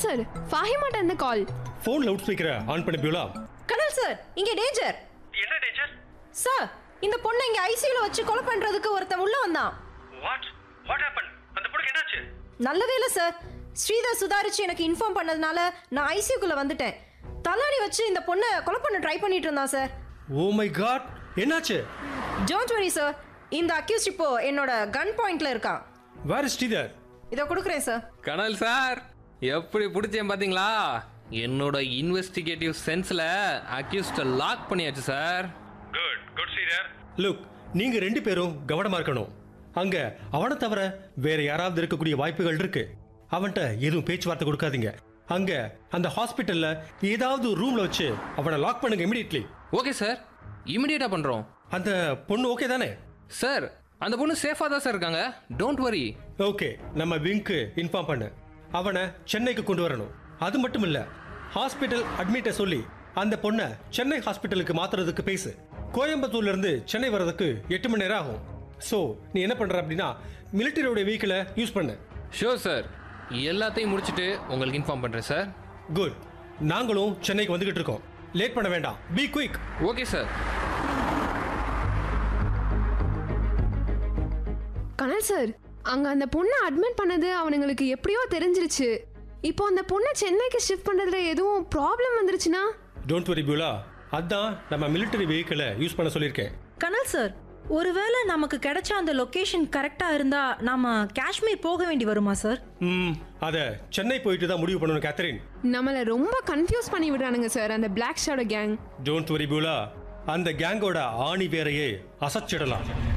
sir ஃபாஹிமாட்ட இருந்து call phone loud ஸ்பீக்கரை ஆன் பண்ணி பியூலா கனல் சார் இங்க டேஞ்சர் என்ன டேஞ்சர் சார் இந்த பொண்ணை இங்க ஐசியூல வச்சு கொலை பண்றதுக்கு ஒருத்தன் உள்ள வந்தான் வாட் வாட் ஹேப்பன் அந்த பொண்ணுக்கு என்னாச்சு நல்லதே இல்ல சார் ஸ்ரீதர் சுதாரிச்சு எனக்கு இன்ஃபார்ம் பண்ணதுனால நான் ஐசியூக்குள்ள வந்துட்டேன் தலாணி வச்சு இந்த பொண்ணை கொலை பண்ண ட்ரை பண்ணிட்டு இருந்தான் சார் ஓ மை காட் என்னாச்சு டோன்ட் வரி சார் இந்த அக்யூஸ்ட் இப்போ என்னோட கன் பாயிண்ட்ல இருக்கான் வேர் இஸ் ஸ்ரீதர் இதை கொடுக்குறேன் சார் கனல் சார் எப்படி பிடிச்சேன் பாத்தீங்களா என்னோட இன்வெஸ்டிகேட்டிவ் சென்ஸ்ல அக்யூஸ்ட லாக் பண்ணியாச்சு sir good good Sridhar look நீங்க ரெண்டு பேரும் கவனமா இருக்கணும் அங்க அவனை தவிர வேற யாராவது இருக்கக்கூடிய வாய்ப்புகள் இருக்கு அவன்கிட்ட எதுவும் பேச்சுவார்த்தை கொடுக்காதீங்க அங்க அந்த ஹாஸ்பிட்டல்ல ஏதாவது ரூம்ல வச்சு அவனை லாக் பண்ணுங்க இமிடியட்லி ஓகே சார் இமிடியேட்டா பண்றோம் அந்த பொண்ணு ஓகே தானே சார் அந்த பொண்ணு சேஃபா தான் சார் இருக்காங்க டோன்ட் வரி ஓகே நம்ம விங்க்கு இன்ஃபார்ம் பண்ணு அவனை சென்னைக்கு கொண்டு வரணும் அது மட்டும் இல்ல ஹாஸ்பிட்டல் அட்மிட்ட சொல்லி அந்த பொண்ணை சென்னை ஹாஸ்பிட்டலுக்கு மாத்துறதுக்கு பேசு கோயம்புத்தூர்ல இருந்து சென்னை வர்றதுக்கு எட்டு மணி நேரம் ஆகும் ஸோ நீ என்ன பண்ற அப்படின்னா மிலிட்டரியோட வெஹிக்கிளை யூஸ் பண்ணு ஷோர் சார் எல்லாத்தையும் முடிச்சுட்டு உங்களுக்கு இன்ஃபார்ம் பண்றேன் சார் குட் நாங்களும் சென்னைக்கு வந்துகிட்டு இருக்கோம் லேட் பண்ண வேண்டாம் be quick okay sir Kanal sir அங்க அந்த பொண்ணை அட்மிட் பண்ணது அவனுங்களுக்கு எப்படியோ தெரிஞ்சிருச்சு இப்போ அந்த பொண்ணை சென்னைக்கு ஷிஃப்ட் பண்றதுல எதுவும் ப்ராப்ளம் வந்துருச்சுன்னா டோன்ட் வரி பியூலா அதான் நம்ம மிலிட்டரி வெஹிக்கிளை யூஸ் பண்ண சொல்லியிருக்கேன் கனல் சார் ஒருவேளை நமக்கு கிடைச்ச அந்த லொகேஷன் கரெக்டா இருந்தா நாம காஷ்மீர் போக வேண்டி வருமா சார் ம் அதை சென்னை போயிட்டு தான் முடிவு பண்ணணும் கேத்தரின் நம்மளை ரொம்ப கன்ஃபியூஸ் பண்ணி விடுறானுங்க சார் அந்த black shadow gang don't worry Beulah அந்த கேங்கோட ஆணி வேரையே அசச்சிடலாம்